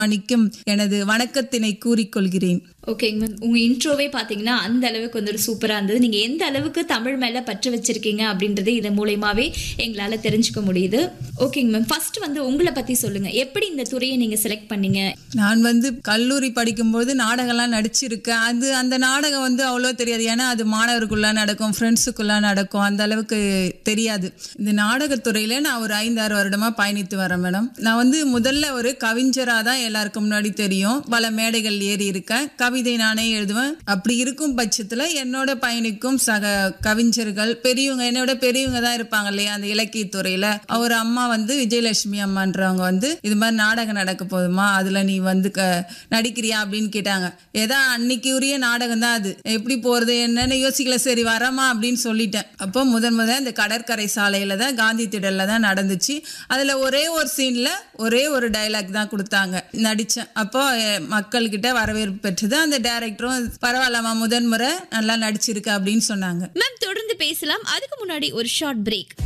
நிற்கும் எனது வணக்கத்தினை கூறிக்கொள்கிறேன் ஓகேங்க மேம் உங்க இன்ட்ரோவே பாத்தீங்கன்னா அந்த அளவுக்கு வந்து ஒரு சூப்பரா இருந்தது நீங்க எந்த அளவுக்கு தமிழ் மேல பற்று வச்சிருக்கீங்க அப்படின்றது இதன் மூலயமாவே எங்களால தெரிஞ்சுக்க முடியுது ஓகேங்க மேம் ஃபர்ஸ்ட் வந்து உங்களை பத்தி சொல்லுங்க எப்படி இந்த துறையை நீங்க செலக்ட் பண்ணீங்க நான் வந்து கல்லூரி படிக்கும்போது நாடகம்லாம் நடிச்சிருக்கேன் அது அந்த நாடகம் வந்து அவ்வளோ தெரியாது ஏன்னா அது மாணவருக்குள்ளே நடக்கும் ஃப்ரெண்ட்ஸுக்குள்ளே நடக்கும் அந்த அளவுக்கு தெரியாது இந்த நாடகத்துறையில் நான் ஒரு ஐந்தாறு வருடமாக பயணித்து வரேன் மேடம் நான் வந்து முதல்ல ஒரு கவிஞராக தான் எல்லாருக்கும் முன்னாடி தெரியும் பல மேடைகள் ஏறி இருக்கேன் கவிதை நானே எழுதுவேன் அப்படி இருக்கும் பட்சத்தில் என்னோட பயணிக்கும் சக கவிஞர்கள் பெரியவங்க என்னோட பெரியவங்க தான் இருப்பாங்க இல்லையா அந்த இலக்கியத்துறையில் அவர் அம்மா வந்து விஜயலட்சுமி அம்மான்றவங்க வந்து இது மாதிரி நாடகம் நடக்க போதுமா அதில் நீ வந்து க நடிக்கிறியா அப்படின்னு கேட்டாங்க ஏதா அன்னைக்கு உரிய நாடகம் தான் அது எப்படி போகிறது என்னன்னு யோசிக்கல சரி வரமா அப்படின்னு சொல்லிட்டேன் அப்போ முதன் முதல்ல இந்த கடற்கரை சாலையில் தான் காந்தி திடலில் தான் நடந்துச்சு அதில் ஒரே ஒரு சீனில் ஒரே ஒரு டைலாக் தான் கொடுத்தாங்க நடித்தேன் அப்போ அஹ், மக்கள்கிட்ட வரவேற்பு பெற்றது அந்த டைரக்டரும் பரவாயில்லம்மா முதன் முறை நல்லா நடிச்சிருக்க அப்படின்னு சொன்னாங்க மேம் தொடர்ந்து பேசலாம் அதுக்கு முன்னாடி ஒரு ஷார்ட் பிரேக்